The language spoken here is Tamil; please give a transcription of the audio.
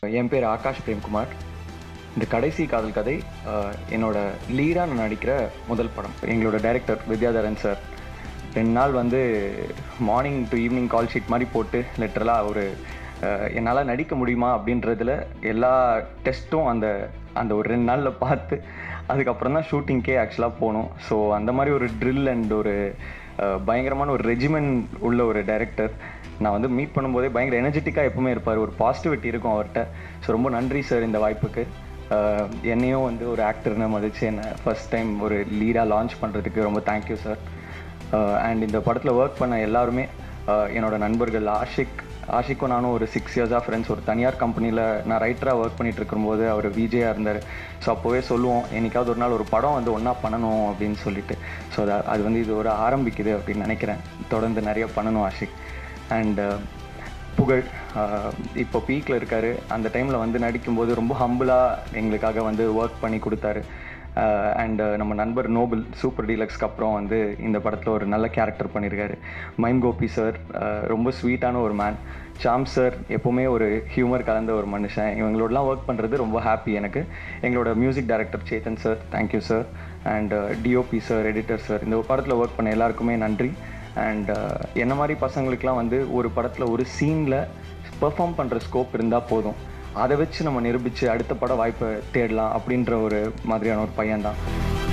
என் பேர் ஆகாஷ் பிரேம்குமார் இந்த கடைசி காதல் கதை அஹ், என்னோட லீடாக நான் நடிக்கிற முதல் படம் எங்களோட டைரக்டர் வித்யாதரன் சார் ரெண்டு நாள் வந்து morning to evening call sheet மாதிரி போட்டு லிட்டரலாக ஒரு என்னால் நடிக்க முடியுமா அப்படின்றதுல எல்லா டெஸ்ட்டும் அந்த அந்த ஒரு ரெண்டு நாளில் பார்த்து அதுக்கப்புறம் தான் ஷூட்டிங்க்கே ஆக்சுவலாக போனோம் ஸோ அந்த மாதிரி ஒரு ட்ரில் அண்ட் ஒரு அஹ், பயங்கரமான ஒரு ரெஜிமெண்ட் உள்ள ஒரு டைரக்டர் நான் வந்து மீட் பண்ணும்போதே பயங்கர எனர்ஜெட்டிக்காக எப்பவுமே இருப்பார் ஒரு பாசிட்டிவிட்டி இருக்கும் அவர்கிட்ட ஸோ ரொம்ப நன்றி சார் இந்த வாய்ப்புக்கு அஹ், என்னையும் வந்து ஒரு ஆக்டர்னு மதிச்சு என்னை ஃபர்ஸ்ட் டைம் ஒரு லீடாக லான்ச் பண்ணுறதுக்கு ரொம்ப தேங்க்யூ சார் அண்ட் இந்த படத்தில் ஒர்க் பண்ண எல்லாருமே அஹ், என்னோட நண்பர்கள் ஆஷிக் ஆஷிக்கும் நானும் ஒரு சிக்ஸ் இயர்ஸாக ஃப்ரெண்ட்ஸ் ஒரு தனியார் கம்பெனியில் நான் ரைட்டராக ஒர்க் பண்ணிட்டு இருக்கும்போது அவர் விஜயாக இருந்தார் ஸோ அப்போவே சொல்லுவோம் என்னைக்காவது ஒரு நாள் ஒரு படம் வந்து ஒன்றா பண்ணணும் அப்படின்னு சொல்லிட்டு ஸோ அது அது வந்து இது ஒரு ஆரம்பிக்குது அப்படின்னு நினைக்கிறேன் தொடர்ந்து நிறைய பண்ணணும் ஆஷிக் அண்ட் புகழ் ஆஹ் இப்போ பீக்கில் இருக்கார் அந்த டைமில் வந்து நடிக்கும்போது ரொம்ப ஹம்பிளாக எங்களுக்காக வந்து ஒர்க் பண்ணி கொடுத்தாரு அண்ட் நம்ம நண்பர் நோபல் சூப்பர் டீலக்ஸ்க்கு அப்புறம் வந்து இந்த படத்தில் ஒரு நல்ல கேரக்டர் பண்ணியிருக்காரு மைம் கோபி சார் ரொம்ப ஸ்வீட்டான ஒரு மேன் சாம் சார் எப்போவுமே ஒரு ஹியூமர் கலந்த ஒரு மனுஷன் இவங்களோடலாம் ஒர்க் பண்ணுறது ரொம்ப ஹாப்பி எனக்கு எங்களோட music director Chetan sir thank you sir and DOP sir editor sir இந்த படத்தில் ஒர்க் பண்ண எல்லாருக்குமே நன்றி அண்ட் என்ன மாதிரி பசங்களுக்கெலாம் வந்து ஒரு படத்தில் ஒரு சீனில் பெர்ஃபார்ம் பண்ணுற ஸ்கோப் இருந்தால் போதும் அதை வச்சு நம்ம நிரூபித்து அடுத்த பட வாய்ப்பை தேடலாம் அப்படின்ற ஒரு மாதிரியான ஒரு பையன்தான்